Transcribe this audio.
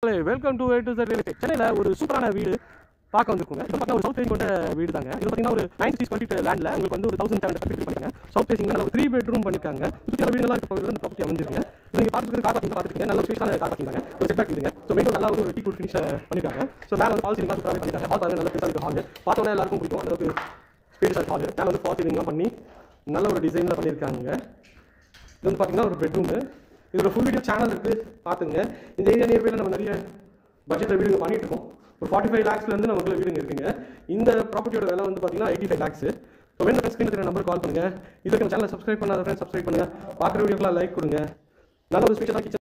welcome to to real estate சென்னையில் ஒரு சூப்பரான வீடு பார்க்க வந்திருக்குங்க இது பார்த்தீங்கன்னா ஒரு சவுத் ஃபேசிங் கொண்ட வீடு தாங்க இது பார்த்தீங்கன்னா ஒரு நைன் சிக்ஸ் டுவெண்ட்டி லேண்டில் உங்களுக்கு வந்து ஒரு தௌசண்ட் செவன் ஹண்ட்ரட் பண்ணிருக்காங்க சவுத் ஃபேசிங் நல்ல ஒரு த்ரீ பெட்ரூம் பண்ணிருக்காங்க சுற்றி வீடு நல்லா இருக்க இந்த ப்ராப்பர்ட்டி அமைஞ்சிருங்க நீங்கள் பார்த்துட்டு கார் பார்க்கிங் பார்த்துருக்கீங்க நல்ல ஸ்பேஷான கார் பார்க்கிங் தாங்க ஒரு செட் பேக் இதுங்க ஸோ மெயின் நல்லா ஒரு டீ குட் ஃபினிஷ் பண்ணிருக்காங்க ஸோ மேலே வந்து ஃபால் சீலிங் சூப்பராக பண்ணிருக்காங்க ஹால் பாருங்க நல்ல பெருசாக இருக்கு ஹால் பார்த்தோன்னே எல்லாருக்கும் பிடிக்கும் அந்த அளவுக்கு ஸ்பேஷாக ஹால் மேலே வந்து ஃபால் சீலிங்லாம் பண்ணி நல்ல ஒரு டிசைனில் பண்ணியிருக்காங்க இது வந்து பார்த்தீங்கன்னா ஒரு பெட்ரூமு இதோட ஃபுல் வீடியோ சேனல் இருக்குது பார்த்துங்க இந்த ஏரியா நியர்பையில் நம்ம நிறைய பட்ஜெட்டில் வீடுங்க பண்ணிட்டு இருக்கோம் ஒரு ஃபார்ட்டி ஃபைவ் லேக்ஸ்லேருந்து நமக்குள்ள வீடுங்க இருக்குங்க இந்த ப்ராப்பர்ட்டியோட விலை வந்து பார்த்தீங்கன்னா எயிட்டி ஃபைவ் லேக்ஸ் ஸோ வேணும் ஸ்க்ரீன் தெரியும் நம்பர் கால் பண்ணுங்கள் இதுக்கு நம்ம சேனலை சப்ஸ்கிரைப் பண்ணாத ஃப்ரெண்ட்ஸ் சப்ஸ்கிரைப் பண்ணுங்கள் பார்க்குற வீடியோக்கெல்லாம் லைக் கொடுங்க நல்ல ஒரு ஸ்பீச்சர் தான் கிச்சன்